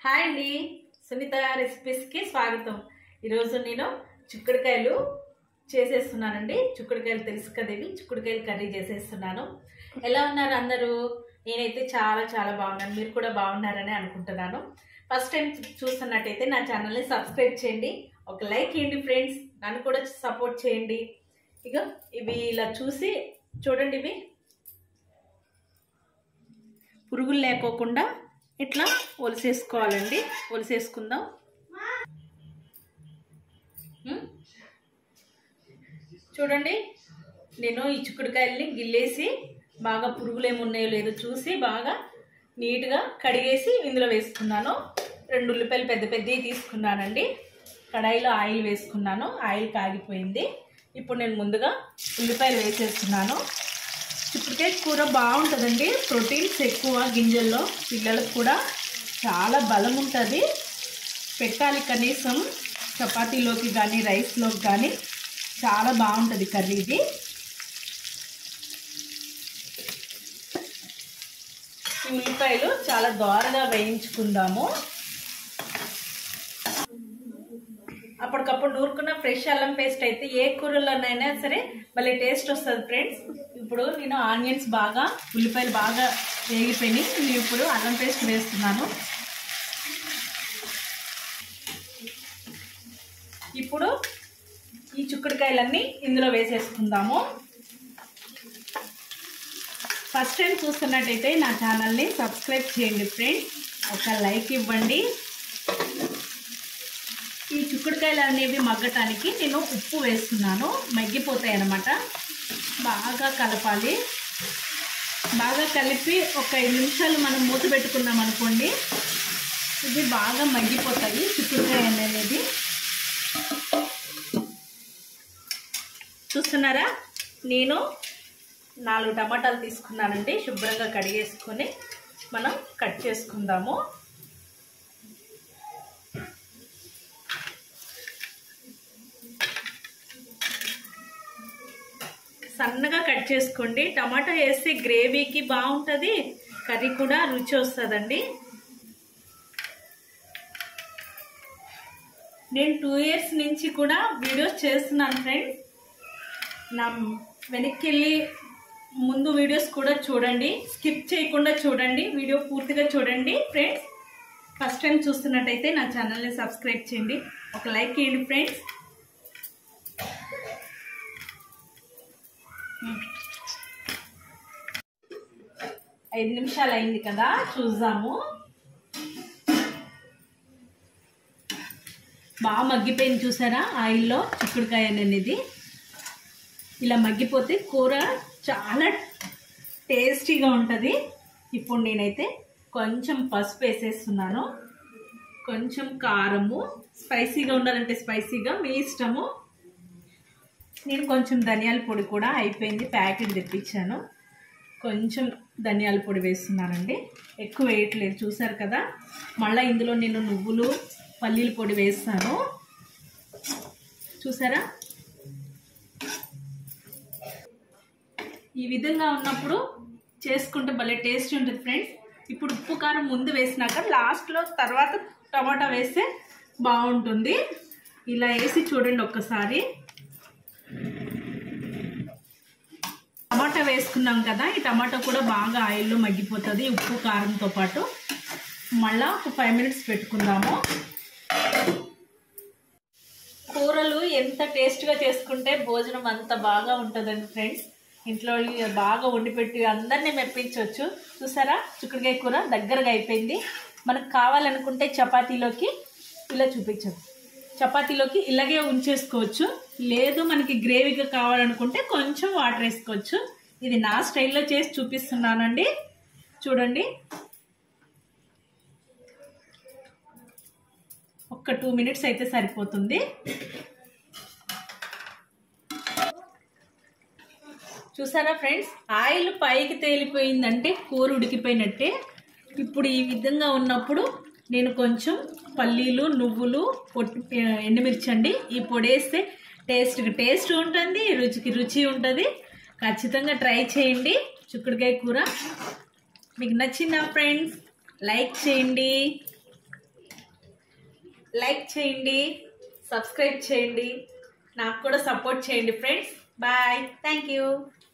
Hi అండి సునీత రెసిపీస్కి స్వాగతం ఈరోజు నేను చిక్కుడుకాయలు చేసేస్తున్నానండి చిక్కుడుకాయలు తెలుసు కదా ఇవి చిక్కుడుకాయలు కర్రీ చేసేస్తున్నాను ఎలా ఉన్నారు అందరూ నేనైతే చాలా చాలా బాగున్నాను మీరు కూడా బాగున్నారని అనుకుంటున్నాను ఫస్ట్ టైం చూస్తున్నట్టయితే నా ఛానల్ని సబ్స్క్రైబ్ చేయండి ఒక లైక్ ఇవ్వండి ఫ్రెండ్స్ నన్ను కూడా సపోర్ట్ చేయండి ఇక ఇవి ఇలా చూసి చూడండి ఇవి పురుగులు లేకోకుండా ఇట్లా ఒలిసేసుకోవాలండి ఒలిసేసుకుందాం ఉం? చూడండి నేను ఈ చిక్కుడుకాయల్ని గిల్లేసి బాగా పురుగులు ఏమి ఉన్నాయో లేదో చూసి బాగా నీట్గా కడిగేసి ఇందులో వేసుకున్నాను రెండు ఉల్లిపాయలు పెద్ద పెద్దవి తీసుకున్నానండి కడాయిలో ఆయిల్ వేసుకున్నాను ఆయిల్ కాగిపోయింది ఇప్పుడు నేను ముందుగా ఉల్లిపాయలు వేసేస్తున్నాను చిక్కుడుకాయ కూర బాగుంటుందండి ప్రోటీన్స్ ఎక్కువ గింజల్లో పిల్లలకు కూడా చాలా బలం ఉంటుంది పెట్టాలి కనీసం చపాతీలోకి కానీ రైస్లోకి కానీ చాలా బాగుంటుంది కర్రీ ఇది ఈ ఉల్లిపాయలు చాలా దోరగా వేయించుకుందాము అప్పటికప్పుడు నూరుకున్న ఫ్రెష్ అల్లం పేస్ట్ అయితే ఏ కూరలోనైనా సరే భలే టేస్ట్ వస్తుంది ఫ్రెండ్స్ ఇప్పుడు నేను ఆనియన్స్ బాగా ఉల్లిపాయలు బాగా వేగిపోయినాయి నేను ఇప్పుడు అల్లం పేస్ట్ వేస్తున్నాను ఇప్పుడు ఈ చిక్కుడుకాయలన్నీ ఇందులో వేసేసుకుందాము ఫస్ట్ టైం చూస్తున్నట్టయితే నా ఛానల్ని సబ్స్క్రైబ్ చేయండి ఫ్రెండ్స్ ఒక లైక్ ఇవ్వండి ఈ చిక్కుడుకాయలు అనేవి మగ్గటానికి నేను ఉప్పు వేస్తున్నాను మగ్గిపోతాయి అన్నమాట బాగా కలపాలి బాగా కలిపి ఒక ఐదు నిమిషాలు మనం మూత పెట్టుకున్నాం అనుకోండి ఇది బాగా మగ్గిపోతాయి చిక్కుడుకాయ అనేది చూస్తున్నారా నేను నాలుగు టమాటాలు తీసుకున్నానండి శుభ్రంగా కడిగేసుకొని మనం కట్ చేసుకుందాము సన్నగా కట్ చేసుకోండి టమాటా వేస్తే గ్రేవీకి బాగుంటుంది కర్రీ కూడా రుచి వస్తుందండి నేను టూ ఇయర్స్ నుంచి కూడా వీడియోస్ చేస్తున్నాను ఫ్రెండ్స్ నా వెనక్కి వెళ్ళి ముందు వీడియోస్ కూడా చూడండి స్కిప్ చేయకుండా చూడండి వీడియో పూర్తిగా చూడండి ఫ్రెండ్స్ ఫస్ట్ టైం చూస్తున్నట్టయితే నా ఛానల్ని సబ్స్క్రైబ్ చేయండి ఒక లైక్ ఇవ్వండి ఫ్రెండ్స్ ఐదు నిమిషాలు అయింది కదా చూద్దాము బాగా మగ్గిపోయింది చూసారా ఆయిల్లో చిక్కుడుకాయ అనేది ఇలా మగ్గిపోతే కూర చాలా టేస్టీగా ఉంటుంది ఇప్పుడు నేనైతే కొంచెం పసుపు వేసేస్తున్నాను కొంచెం కారము స్పైసీగా ఉండాలంటే స్పైసీగా మీ ఇష్టము నేను కొంచెం ధనియాల పొడి కూడా అయిపోయింది ప్యాకెట్ తెప్పించాను కొంచెం ధనియాల పొడి వేస్తున్నానండి ఎక్కువ వేయట్లేదు చూసారు కదా మళ్ళీ ఇందులో నేను నువ్వులు పల్లీల పొడి వేస్తాను చూసారా ఈ విధంగా ఉన్నప్పుడు చేసుకుంటే భలే టేస్ట్ ఉంటుంది ఫ్రెండ్స్ ఇప్పుడు ఉప్పు కారం ముందు వేసినాక లాస్ట్లో తర్వాత టమాటా వేస్తే బాగుంటుంది ఇలా వేసి చూడండి ఒక్కసారి టమాటా వేసుకున్నాం కదా ఈ టమాటా కూడా బాగా ఆయిల్లో మగ్గిపోతుంది ఉప్పు కారంతో పాటు మళ్ళా ఒక ఫైవ్ మినిట్స్ పెట్టుకుందాము కూరలు ఎంత టేస్ట్గా చేసుకుంటే భోజనం అంత బాగా ఉంటుందండి ఫ్రెండ్స్ ఇంట్లో బాగా వండి పెట్టి అందరినీ మెప్పించవచ్చు చూసారా చిక్కుడుకాయ కూర దగ్గరగా అయిపోయింది మనకు కావాలనుకుంటే చపాతీలోకి ఇలా చూపించదు చపాతీలోకి ఇలాగే ఉంచేసుకోవచ్చు లేదు మనకి గ్రేవీగా కావాలనుకుంటే కొంచెం వాటర్ వేసుకోవచ్చు ఇది నా స్టైల్లో చేసి చూపిస్తున్నానండి చూడండి ఒక్క టూ మినిట్స్ అయితే సరిపోతుంది చూసారా ఫ్రెండ్స్ ఆయిల్ పైకి తేలిపోయిందంటే కూర ఉడికిపోయినట్టే ఇప్పుడు ఈ విధంగా ఉన్నప్పుడు నేను కొంచెం పల్లీలు నువ్వులు పొట్టు ఎండుమిర్చి అండి ఈ పొడి వేస్తే టేస్ట్కి టేస్ట్ ఉంటుంది రుచికి రుచి ఉంటుంది ఖచ్చితంగా ట్రై చేయండి చిక్కుడుకాయ కూర మీకు నచ్చిందా ఫ్రెండ్స్ లైక్ చేయండి లైక్ చేయండి సబ్స్క్రైబ్ చేయండి నాకు కూడా సపోర్ట్ చేయండి ఫ్రెండ్స్ బాయ్ థ్యాంక్ యూ